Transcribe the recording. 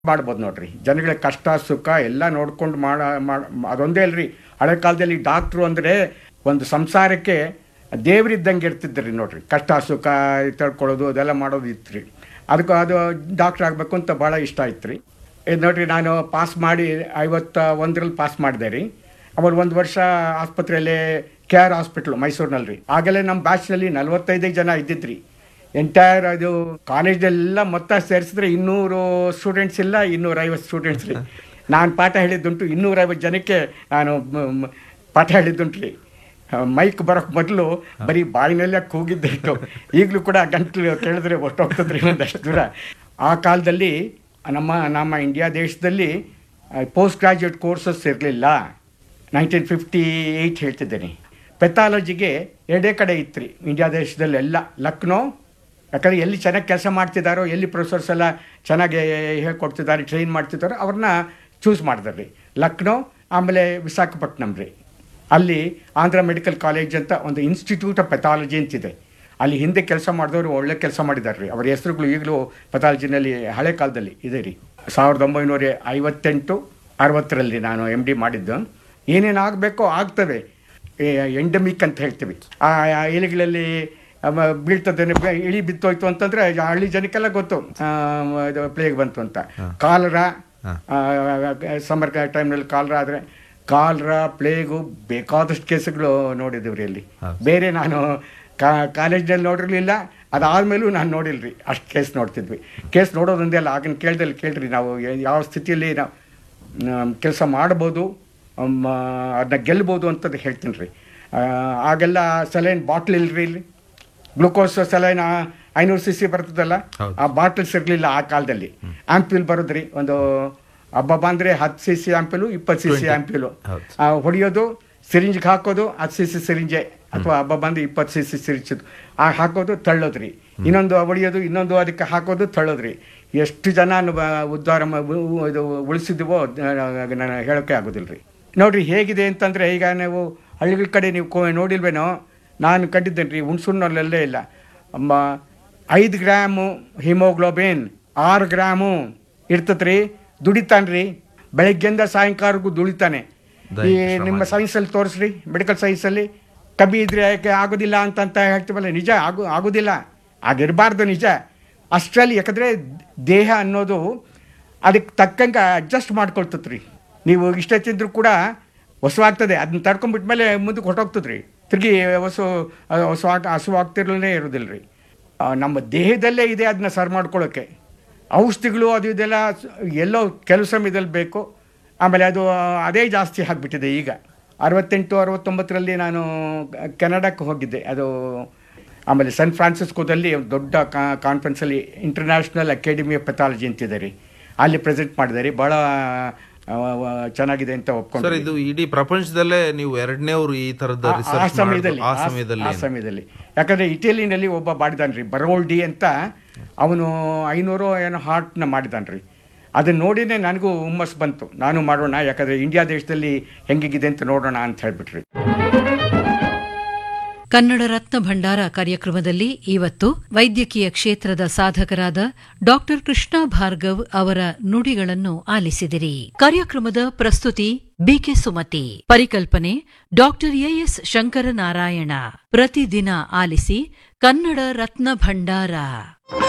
ಮಾಡ್ಬೋದು ನೋಡ್ರಿ ಜನಗಳ ಕಷ್ಟ ಸುಖ ಎಲ್ಲ ನೋಡ್ಕೊಂಡು ಮಾಡ ಮಾಡ ಅದೊಂದೇ ಅಲ್ರಿ ಹಳೆ ಕಾಲದಲ್ಲಿ ಡಾಕ್ಟ್ರು ಅಂದರೆ ಒಂದು ಸಂಸಾರಕ್ಕೆ ದೇವರಿದ್ದಂಗೆ ಇರ್ತಿದ್ರಿ ನೋಡ್ರಿ ಕಷ್ಟ ಸುಖ ತಡ್ಕೊಳ್ಳೋದು ಅದೆಲ್ಲ ಮಾಡೋದು ಇತ್ತು ರೀ ಅದಕ್ಕೆ ಅದು ಡಾಕ್ಟ್ರ್ ಆಗಬೇಕು ಅಂತ ಭಾಳ ಇಷ್ಟ ಆಯ್ತು ರೀ ಇದು ನೋಡ್ರಿ ನಾನು ಪಾಸ್ ಮಾಡಿ ಐವತ್ತ ಒಂದರಲ್ಲಿ ಪಾಸ್ ಮಾಡಿದೆ ರೀ ಅವಾಗ ಒಂದು ವರ್ಷ ಆಸ್ಪತ್ರೆಯಲ್ಲಿ ಕೆ ಆರ್ ಹಾಸ್ಪಿಟ್ಲು ಮೈಸೂರಿನಲ್ಲಿ ರೀ ಆಗಲೇ ನಮ್ಮ ಬ್ಯಾಚ್ನಲ್ಲಿ ನಲ್ವತ್ತೈದು ಜನ ಇದ್ದಿದ್ರಿ ಎಂಟೈರ್ ಅದು ಕಾಲೇಜೆಲ್ಲ ಮೊತ್ತ ಸೇರಿಸಿದ್ರೆ ಇನ್ನೂರು ಸ್ಟೂಡೆಂಟ್ಸ್ ಇಲ್ಲ ಇನ್ನೂರೈವತ್ತು ಸ್ಟೂಡೆಂಟ್ಸ್ ರೀ ನಾನು ಪಾಠ ಹೇಳಿದ್ದುಂಟು ಇನ್ನೂರೈವತ್ತು ಜನಕ್ಕೆ ನಾನು ಮ್- ಮ್- ಪಾಠ ಹೇಳಿದ್ದುಂಟು ರೀ ಮೈಕ್ ಬರೋಕ್ಕೆ ಮೊದಲು ಬರೀ ಬಾಯಿನಲ್ಲೇ ಕೂಗಿದ್ದೆ ಇಟ್ಟು ಈಗಲೂ ಕೂಡ ಗಂಟಲು ಕೇಳಿದ್ರೆ ಹೊಟ್ಟೋಗ್ತದ್ರಿ ಒಂದಷ್ಟು ದೂರ ಆ ಕಾಲದಲ್ಲಿ ನಮ್ಮ ನಮ್ಮ ಇಂಡಿಯಾ ದೇಶದಲ್ಲಿ ಪೋಸ್ಟ್ ಗ್ರಾಜ್ಯುಯೇಟ್ ಕೋರ್ಸಸ್ ಇರಲಿಲ್ಲ ನೈನ್ಟೀನ್ ಫಿಫ್ಟಿ ಏಯ್ಟ್ ಹೇಳ್ತಿದ್ದೇನೆ ಪೆಥಾಲಜಿಗೆ ಎರಡೇ ಕಡೆ ಇತ್ತು ರೀ ಇಂಡಿಯಾ ದೇಶದಲ್ಲಿ ಎಲ್ಲ ಲಕ್ನೋ ಯಾಕಂದರೆ ಎಲ್ಲಿ ಚೆನ್ನಾಗಿ ಕೆಲಸ ಮಾಡ್ತಿದ್ದಾರೋ ಎಲ್ಲಿ ಪ್ರೊಫೆಸರ್ಸ್ ಎಲ್ಲ ಚೆನ್ನಾಗಿ ಹೇಳ್ಕೊಡ್ತಿದ್ದಾರೆ ಟ್ರೈನ್ ಮಾಡ್ತಿದ್ದಾರೋ ಅವ್ರನ್ನ ಚೂಸ್ ಮಾಡಿದಾರೆ ರೀ ಲಕ್ನೋ ಆಮೇಲೆ ವಿಶಾಖಪಟ್ಟಣಂ ರೀ ಅಲ್ಲಿ ಆಂಧ್ರ ಮೆಡಿಕಲ್ ಕಾಲೇಜ್ ಅಂತ ಒಂದು ಇನ್ಸ್ಟಿಟ್ಯೂಟ್ ಆಫ್ ಪೆಥಾಲಜಿ ಅಂತಿದೆ ಅಲ್ಲಿ ಹಿಂದೆ ಕೆಲಸ ಮಾಡಿದವರು ಒಳ್ಳೆ ಕೆಲಸ ಮಾಡಿದ್ದಾರೆ ರೀ ಅವರ ಹೆಸರುಗಳು ಈಗಲೂ ಪೆಥಾಲಜಿನಲ್ಲಿ ಹಳೆ ಕಾಲದಲ್ಲಿ ಇದೆ ರೀ ಸಾವಿರದ ಒಂಬೈನೂರ ಐವತ್ತೆಂಟು ಅರವತ್ತರಲ್ಲಿ ನಾನು ಎಮ್ ಡಿ ಮಾಡಿದ್ದು ಏನೇನು ಆಗಬೇಕೋ ಆಗ್ತವೆ ಎಂಡಮಿಕ್ ಅಂತ ಹೇಳ್ತೀವಿ ಆ ಆ ಎಲೆಗಳಲ್ಲಿ ಅವ ಬೀಳ್ತದೆ ಬೆ- ಇಳಿ ಬಿತ್ತೋಯ್ತು ಅಂತಂದ್ರೆ ಆ ಹಳ್ಳಿ ಜನಕ್ಕೆಲ್ಲ ಗೊತ್ತು ಆ, ಇದು ಪ್ಲೇಗ್ ಬಂತು ಅಂತ ಕಾಲರ ಸಮರ್ ಟೈಮ್ನಲ್ಲಿ ಕಾಲರ ಆದರೆ ಕಾಲರ ಪ್ಲೇಗು ಬೇಕಾದಷ್ಟು ಕೇಸುಗಳು ನೋಡಿದ್ದೀವಿ ರೀ ಅಲ್ಲಿ ಬೇರೆ ನಾನು ಕಾಲೇಜ್ನಲ್ಲಿ ನೋಡಿರಲಿಲ್ಲ ಅದಾದಮೇಲೂ ನಾನು ನೋಡಿಲ್ರಿ ಅಷ್ಟು ಕೇಸ್ ನೋಡ್ತಿದ್ವಿ ಕೇಸ್ ನೋಡೋದೊಂದೇ ಅಲ್ಲ ಆಗಿನ ಕೇಳ್ದಲ್ಲಿ ಕೇಳ್ರಿ ನಾವು ಯ- ಯಾವ ಸ್ಥಿತಿಯಲ್ಲಿ ನಾವು ಕೆಲಸ ಮಾಡ್ಬೋದು ಅದನ್ನ ಗೆಲ್ಬೋದು ಅಂತದ್ದು ಹೇಳ್ತೀನಿ ರೀ ಆಗೆಲ್ಲ ಸಲೈನ್ ಬಾಟ್ಲ್ ಇಲ್ರಿ ಇಲ್ಲಿ ಗ್ಲೂಕೋಸ್ ಸಲೈನ್ ಐನೂರು ಸಿ ಸಿ ಬರ್ತದಲ್ಲ ಹೌದು. ಆ ಬಾಟಲ್ಸ್ ಇರಲಿಲ್ಲ ಆ ಕಾಲದಲ್ಲಿ ಆಂಪ್ಯೂಲ್ ಬರೋದ್ರಿ ಒಂದು ಹಬ್ಬ ಅಂದರೆ ಹತ್ತು ಸಿ ಸಿ ಆಂಪ್ಯೂಲು ಇಪ್ಪತ್ತು ಸಿ ಸಿ ಆಂಪ್ಯೂಲು ಹೌದು. ಆ, ಹೊಡೆಯೋದು ಸಿರಿಂಜ್ಗೆ ಹಾಕೋದು ಹತ್ತು ಸಿ ಸಿ ಸಿರಿಂಜೆ ಅಥವಾ ಹಬ್ಬ ಬಂದು ಇಪ್ಪತ್ತು ಸಿ ಸಿ ಸಿರಿಂಜದು ಆ ಹಾಕೋದು ತಳ್ಳೋದ್ರಿ ಇನ್ನೊಂದು ಹೊಡೆಯೋದು ಇನ್ನೊಂದು ಅದಕ್ಕೆ ಹಾಕೋದು ತಳ್ಳೋದ್ರಿ ಎಷ್ಟು ಜನ ಉದ್ಧಾರ ಮ- ಉ- ಉ- ಇದು ಉಳಿಸಿದ್ವೋ ನಾನು ಹೇಳೋಕ್ಕೆ ಆಗೋದಿಲ್ಲ ರೀ ನೋಡ್ರಿ ಹೇಗಿದೆ ಅಂತಂದರೆ ಈಗ ನೀವು ಹಳ್ಳಿಗಳ ಕಡೆ ನೀವು ಕೋ ನೋಡಿಲ್ವೇನೋ ನಾನು ಕಂಡಿದ್ದೇನೆ ರೀ ಹುಣ್ಸೂರಿನಲ್ಲೆಲ್ಲೇ ಇಲ್ಲ ಅಮ್ಮ ಐದು ಗ್ರಾಮು ಹಿಮೋಗ್ಲೋಬಿನ್ ಆರು ಗ್ರಾಮು ಇರ್ತದೆ ರೀ ದುಡಿತಾನೆ ರೀ ಬೆಳಗ್ಗೆಯಿಂದ ಸಾಯಂಕಾಲಕ್ಕೂ ದುಡಿತಾನೆ ಈ ದೈಹಿಕ ಶ್ರಮ ನಿಮ್ಮ ಸೈನ್ಸಲ್ಲಿ ತೋರಿಸ್ರಿ ಮೆಡಿಕಲ್ ಸೈನ್ಸಲ್ಲಿ ಕಬ್ಬಿ ಇದ್ರೆ ಯಾಕೆ ಆಗೋದಿಲ್ಲ ಅಂತಂತ ಹೇಳ್ತೀವಲ್ಲ ನಿಜ ಆಗು ಆಗೋದಿಲ್ಲ ಆಗಿರಬಾರ್ದು ನಿಜ ಅಷ್ಟರಲ್ಲಿ ಯಾಕಂದರೆ ದೇಹ ಅನ್ನೋದು ಅದಕ್ಕೆ ತಕ್ಕಂಗೆ ಅಡ್ಜಸ್ಟ್ ಮಾಡ್ಕೊಳ್ತದೆ ರೀ ನೀವು ಇಷ್ಟ ತಿಂದರೂ ಕೂಡ ಹೊಸವಾಗ್ತದೆ ಅದನ್ನ ತಡ್ಕೊಂಡ್ಬಿಟ್ಮೇಲೆ ಮುಂದಕ್ಕೆ ಹೊಟ್ಟೋಗ್ತದೆ ರೀ ತಿರುಗಿ ಹೊಸು ಹೊಸ ಹಸು ಆಗ್ತಿರಲೇ ಇರೋದಿಲ್ಲ ರೀ ಆ, ನಮ್ಮ ದೇಹದಲ್ಲೇ ಇದೆ ಅದನ್ನ ಸರ್ ಮಾಡ್ಕೊಳ್ಳೋಕ್ಕೆ ಔಷಧಿಗಳು ಅದು ಇದೆಲ್ಲ ಸ- ಎಲ್ಲೋ ಕೆಲವು ಸಮಯದಲ್ಲಿ ಬೇಕು ಆಮೇಲೆ ಅದು ಅದೇ ಜಾಸ್ತಿ ಆಗಿಬಿಟ್ಟಿದೆ ಈಗ ಅರವತ್ತೆಂಟು ಅರವತ್ತೊಂಬತ್ತರಲ್ಲಿ ನಾನು ಕೆನಡಾಕ್ಕೆ ಹೋಗಿದ್ದೆ ಅದು ಆಮೇಲೆ ಸನ್ ಫ್ರಾನ್ಸಿಸ್ಕೋದಲ್ಲಿ ಒಂದು ದೊಡ್ಡ ಕಾನ್ಫರೆನ್ಸಲ್ಲಿ ಇಂಟರ್ನ್ಯಾಷನಲ್ ಅಕಾಡೆಮಿ ಆಫ್ ಪೆಥಾಲಜಿ ಅಂತಿದೆ ರೀ ಅಲ್ಲಿ ಪ್ರೆಸೆಂಟ್ ಮಾಡಿದ್ದಾರೆ ಭಾಳ ಆ, ಆ, ಚೆನ್ನಾಗಿದೆ ಅಂತ ಸರ್ ಒಪ್ಕೊಂಡು ಇದು ಇಡೀ ಪ್ರಪಂಚದಲ್ಲೇ ನೀವು ಎರಡನೇವ್ರು ಈ ತರದ ಆ- ಆ ರಿಸರ್ಚ್ ಸಮಯದಲ್ಲಿ ಆ ಆ- ಸಮಯದಲ್ಲಿ ಆ ಸಮಯದಲ್ಲಿ ಯಾಕಂದ್ರೆ ಇಟಲಿನಲ್ಲಿ ಒಬ್ಬ ಮಾಡಿದಾನ್ರಿ ಬರೋಲ್ಡಿ ಅಂತ ಅವನು ಐನೂರು ಏನೋ ಹಾರ್ಟ್ನ ಮಾಡಿದಾನ್ರಿ ಅದನ್ನ ನೋಡಿನೇ ನನಗೂ ಹುಮ್ಮಸ್ ಬಂತು ನಾನು ಮಾಡೋಣ ಯಾಕಂದ್ರೆ ಇಂಡಿಯಾ ದೇಶದಲ್ಲಿ ಹೆಂಗಿಗಿದೆ ಅಂತ ನೋಡೋಣ ಅಂತ ಹೇಳ್ಬಿಟ್ರಿ ಕನ್ನಡ ರತ್ನ ಭಂಡಾರ ಕಾರ್ಯಕ್ರಮದಲ್ಲಿ ಇವತ್ತು ವೈದ್ಯಕೀಯ ಕ್ಷೇತ್ರದ ಸಾಧಕರಾದ ಡಾಕ್ಟರ್ ಕೃಷ್ಣ ಭಾರ್ಗವ್ ಅವರ ನುಡಿಗಳನ್ನು ಆಲಿಸಿದಿರಿ ಕಾರ್ಯಕ್ರಮದ ಪ್ರಸ್ತುತಿ ಬಿಕೆ ಸುಮತಿ ಪರಿಕಲ್ಪನೆ ಡಾಕ್ಟರ್ ಎಎಸ್ ಶಂಕರನಾರಾಯಣ ಪ್ರತಿದಿನ ಆಲಿಸಿ ಕನ್ನಡ ರತ್ನ ಭಂಡಾರ